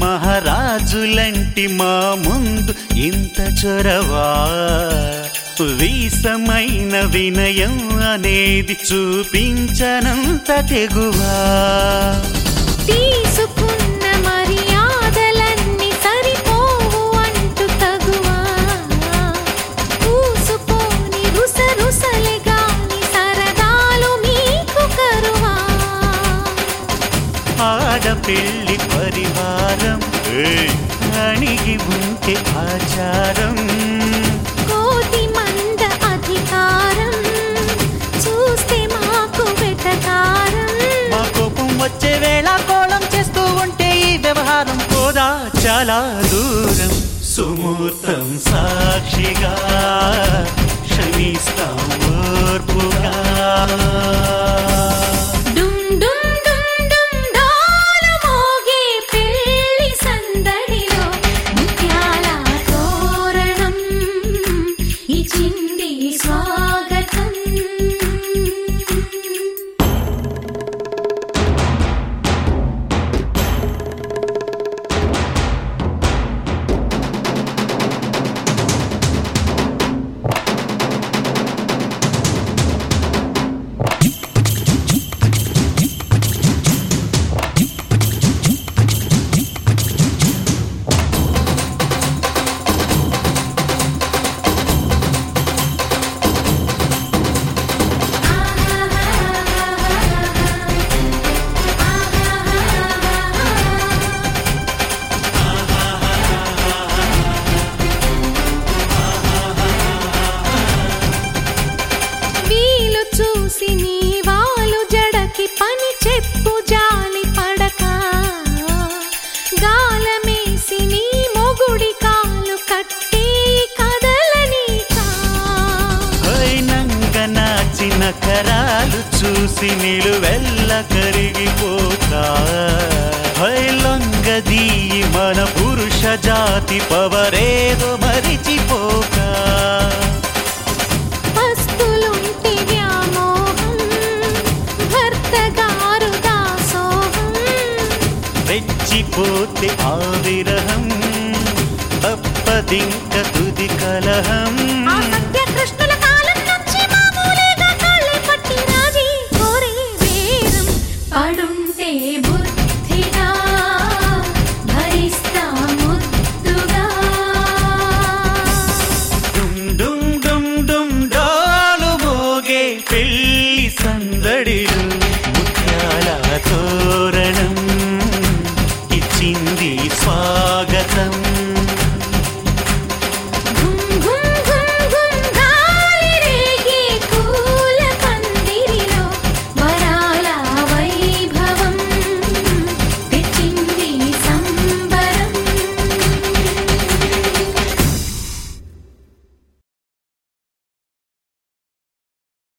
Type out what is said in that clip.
మహారాజులంటి మా ముందు ఇంత చొరవా వీసమైన వినయం అనేది చూపించనంత తెగువా తీసుకున్న మర్యాదలన్నీ సరిపోవు అంటూ తగువా పూసుకొని రుసరుసలే గాని సరదాలు మీకు కరువా ఆడపిల్లి పరివారం అణిగి ఉంటే ఆచారం కోటి మంద అధికారం చూస్తే మాకు వెటకారం మా కోపం వచ్చే వేళ కోళం చేస్తూ ఉంటే ఈ వ్యవహారం పోదా చాలా దూరం సుమూర్తం సాక్షిగా క్షమిస్తాం ఓర్పుగా డుమ్ డుమ్ డుమ్ డుమ్ డోలు మోగే పెళ్లి సందడిలో ముత్యాల తోరణం ఇచ్చింది స్వాగతం వీలు చూసి నీ వాలు జడకి పని చెప్పు జాలి పడక గాలమేసి నీ మొగుడి కాలు కట్టి కదలనీకా అయినంగ నాచిన కరాలు చూసి నిలువెల్ల కరిగిపోతా హైలొంగదీ మన పురుష జాతి పవరేదో మరిచిపోక పస్తులుంటి వ్యామోహం భర్త గారు దాసోహం రెచ్చిపోతే ఆ విరహం తప్పదింక తుది కలహం ఆ సత్య కృష్ణుల